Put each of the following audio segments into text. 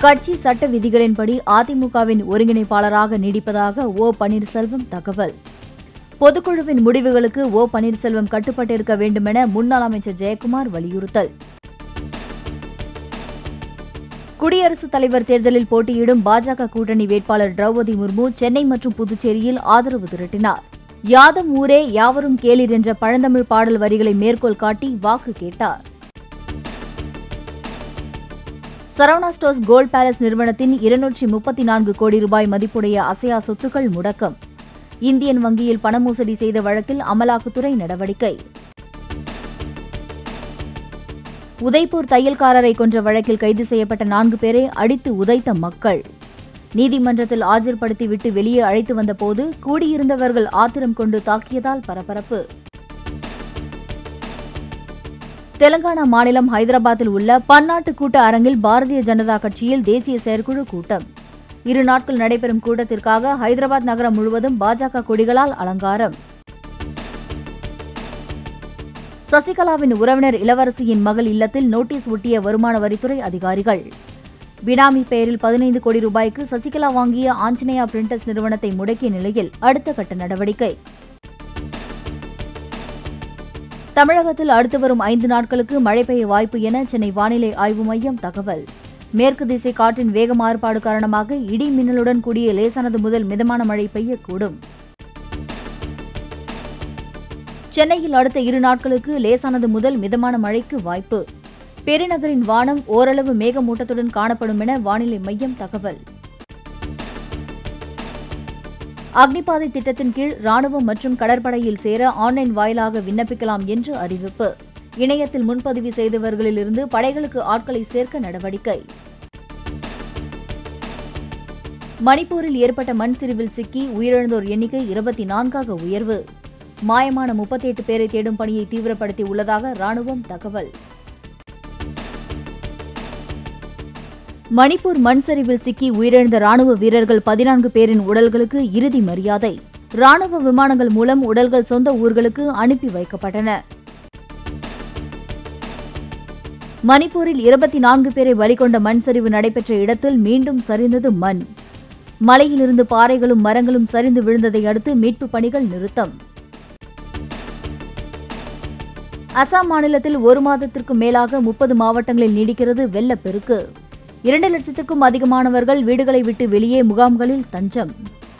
கட்சி சட்ட விதிகளின்படி அதிமுகவின் ஒருங்கிணைப்பாளராக நீடிப்பதாக ஓ பன்னீர்செல்வம் தகவல் பொதுக்குழுவின் முடிவுகளுக்கு ஓ பன்னீர்செல்வம் கட்டுப்பட்டிருக்க வேண்டுமென முன்னாள் அமைச்சர் ஜெயக்குமார் வலியுறுத்தல் குடியரசுத் தலைவர் தேர்தலில் போட்டியிடும் பாஜக கூட்டணி வேட்பாளர் திரௌபதி முர்மு சென்னை மற்றும் புதுச்சேரியில் ஆதரவு திரட்டினார் யாதும் ஊரே யாவரும் கேளீர் என்ற பழந்தமிழ் பாடல் வரிகளை மேற்கோள் காட்டி வாக்கு கேட்டார் சரவணா ஸ்டோர்ஸ் கோல்ட் பேலஸ் நிறுவனத்தின் இருநூற்றி முப்பத்தி நான்கு கோடி ரூபாய் மதிப்புடைய அசையா சொத்துக்கள் முடக்கம் இந்தியன் வங்கியில் பண மோசடி செய்த வழக்கில் அமலாக்கத்துறை நடவடிக்கை உதய்பூர் தையல்காரரை கொன்ற வழக்கில் கைது செய்யப்பட்ட நான்கு பேரை அடித்து உதைத்த மக்கள் நீதிமன்றத்தில் ஆஜர்படுத்திவிட்டு வெளியே அழைத்து வந்தபோது கூடியிருந்தவர்கள் ஆத்திரம் கொண்டு தாக்கியதால் பரபரப்பு தெலங்கானா மாநிலம் ஹைதராபாத்தில் உள்ள பன்னாட்டு கூட்ட அரங்கில் பாரதிய ஜனதா கட்சியில் தேசிய செயற்குழு கூட்டம் இரு நாட்கள் நடைபெறும் கூட்டத்திற்காக ஹைதராபாத் நகரம் முழுவதும் பாஜக கொடிகளால் அலங்காரம் சசிகலாவின் உறவினர் இளவரசியின் மகள் இல்லத்தில் நோட்டீஸ் ஒட்டிய வருமான வரித்துறை அதிகாரிகள் பினாமி பெயரில் பதினைந்து கோடி ரூபாய்க்கு சசிகலா வாங்கிய ஆஞ்சநேயா பிரிண்டர்ஸ் நிறுவனத்தை முடக்கிய நிலையில் அடுத்த கட்ட நடவடிக்கை தமிழகத்தில் அடுத்து வரும் ஐந்து நாட்களுக்கு மழை பெய்ய வாய்ப்பு என சென்னை வானிலை ஆய்வு மையம் தகவல் மேற்கு திசை காற்றின் வேக மாறுபாடு காரணமாக இடி மின்னலுடன் கூடிய லேசானது முதல் மிதமான மழை பெய்யக்கூடும் சென்னையில் அடுத்த இரு நாட்களுக்கு லேசானது முதல் மிதமான மழைக்கு வாய்ப்பு பெருநகரின் வானம் ஓரளவு மேகமூட்டத்துடன் காணப்படும் என வானிலை மையம் தகவல் அக்னிபாதை திட்டத்தின் கீழ் ராணுவம் மற்றும் கடற்படையில் சேர ஆன்லைன் வாயிலாக விண்ணப்பிக்கலாம் என்று அறிவிப்பு இணையத்தில் முன்பதிவு செய்தவர்களிலிருந்து படைகளுக்கு ஆட்களை சேர்க்க நடவடிக்கை மணிப்பூரில் ஏற்பட்ட மண் சரிவில் சிக்கி உயிரிழந்தோர் எண்ணிக்கை இருபத்தி நான்காக உயர்வு மாயமான முப்பத்தி எட்டு பேரை தேடும் பணியை தீவிரப்படுத்தி உள்ளதாக ராணுவம் தகவல் மணிப்பூர் மண் சரிவில் சிக்கி உயிரிழந்த ராணுவ வீரர்கள் பதினான்கு பேரின் உடல்களுக்கு இறுதி மரியாதை ராணுவ விமானங்கள் மூலம் உடல்கள் சொந்த ஊர்களுக்கு அனுப்பி வைக்கப்பட்டன மணிப்பூரில் இருபத்தி நான்கு பேரை பலிகொண்ட மண் சரிவு நடைபெற்ற இடத்தில் மீண்டும் சரிந்தது மண் மலையிலிருந்து பாறைகளும் மரங்களும் சரிந்து விழுந்ததை அடுத்து மீட்புப் பணிகள் நிறுத்தம் அசாம் மாநிலத்தில் ஒரு மாதத்திற்கு மேலாக முப்பது மாவட்டங்களில் நீடிக்கிறது வெள்ளப்பெருக்கு இரண்டு லட்சத்திற்கும் அதிகமானவர்கள் வீடுகளை விட்டு வெளியே முகாம்களில் தஞ்சம்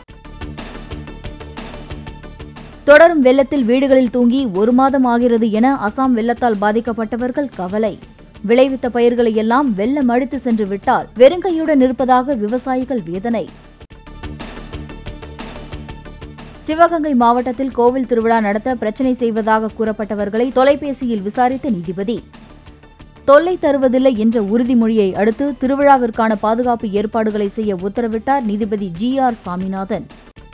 தொடரும் வெள்ளத்தில் வீடுகளில் தூங்கி ஒரு மாதம் ஆகிறது என அசாம் வெள்ளத்தால் பாதிக்கப்பட்டவர்கள் கவலை விளைவித்த பயிர்களை எல்லாம் வெள்ளம் அடித்து சென்று விட்டால் வெறுங்கையுடன் இருப்பதாக விவசாயிகள் வேதனை சிவகங்கை மாவட்டத்தில் கோவில் திருவிழா நடத்த பிரச்சினை செய்வதாக கூறப்பட்டவர்களை தொலைபேசியில் விசாரித்த நீதிபதி தொல்லை தருவதில்லை என்ற உறுதிமொழியை அடுத்து திருவிழாவிற்கான பாதுகாப்பு ஏற்பாடுகளை செய்ய உத்தரவிட்டார் நீதிபதி ஜி ஆர் சாமிநாதன்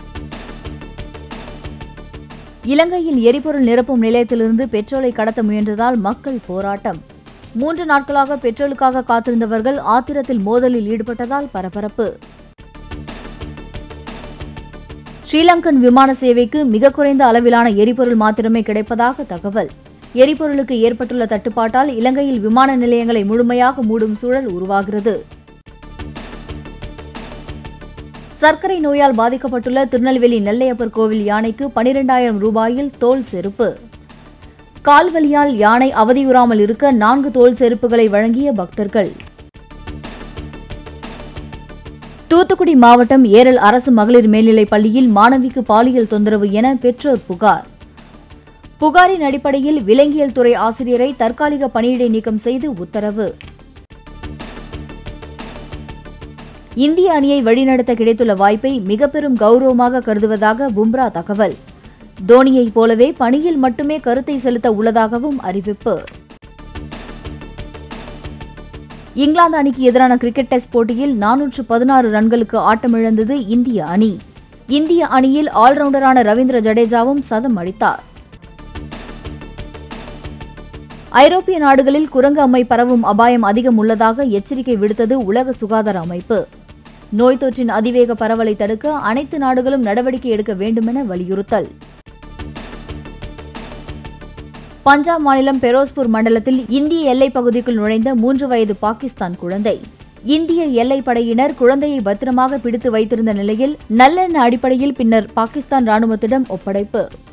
இலங்கையில் எரிபொருள் நிரப்பும் நிலையத்திலிருந்து பெட்ரோலை கடத்த முயன்றதால் மக்கள் போராட்டம் மூன்று நாட்களாக பெட்ரோலுக்காக காத்திருந்தவர்கள் ஆத்திரத்தில் மோதலில் ஈடுபட்டதால் பரபரப்பு ஸ்ரீலங்கன் விமான சேவைக்கு மிக குறைந்த அளவிலான எரிபொருள் மாத்திரமே கிடைப்பதாக தகவல் எரிபொருளுக்கு ஏற்பட்டுள்ள தட்டுப்பாட்டால் இலங்கையில் விமான நிலையங்களை முழுமையாக மூடும் சூழல் உருவாகிறது சர்க்கரை நோயால் பாதிக்கப்பட்டுள்ள திருநெல்வேலி நெல்லையப்பர் கோவில் யானைக்கு பனிரெண்டாயிரம் ரூபாயில் தோல் செருப்பு கால்வலியால் யானை அவதியுறாமல் இருக்க நான்கு தோல் செருப்புகளை வழங்கிய பக்தர்கள் தூத்துக்குடி மாவட்டம் ஏரல் அரசு மகளிர் மேல்நிலைப் பள்ளியில் மாணவிக்கு பாலியல் தொந்தரவு என பெற்றோர் புகார் புகாரின் அடிப்படையில் விலங்கியல் துறை ஆசிரியரை தற்காலிக பணியிடை நீக்கம் செய்து உத்தரவு இந்திய அணியை வழிநடத்த கிடைத்துள்ள வாய்ப்பை மிக பெரும் கௌரவமாக கருதுவதாக பும்ரா தகவல் தோனியைப் போலவே பணியில் மட்டுமே கருத்தை செலுத்த உள்ளதாகவும் அறிவிப்பு இங்கிலாந்து அணிக்கு எதிரான கிரிக்கெட் டெஸ்ட் போட்டியில் நானூற்று பதினாறு ரன்களுக்கு ஆட்டமிழந்தது இந்திய அணி இந்திய அணியில் ஆல்ரவுண்டரான ரவீந்திர ஜடேஜாவும் சதம் அடித்தார் ஐரோப்பிய நாடுகளில் குரங்கு அம்மை பரவும் அபாயம் அதிகம் உள்ளதாக எச்சரிக்கை விடுத்தது உலக சுகாதார அமைப்பு நோய் தொற்றின் அதிவேக பரவலை தடுக்க அனைத்து நாடுகளும் நடவடிக்கை எடுக்க வேண்டுமென வலியுறுத்தல் பஞ்சாப் மாநிலம் பெரோஸ்பூர் மண்டலத்தில் இந்திய எல்லைப் பகுதிக்குள் நுழைந்த மூன்று வயது பாகிஸ்தான் குழந்தை இந்திய எல்லைப் படையினர் குழந்தையை பத்திரமாக பிடித்து வைத்திருந்த நிலையில் நல்லெண்ண அடிப்படையில் பின்னர் பாகிஸ்தான் ராணுவத்திடம் ஒப்படைப்பு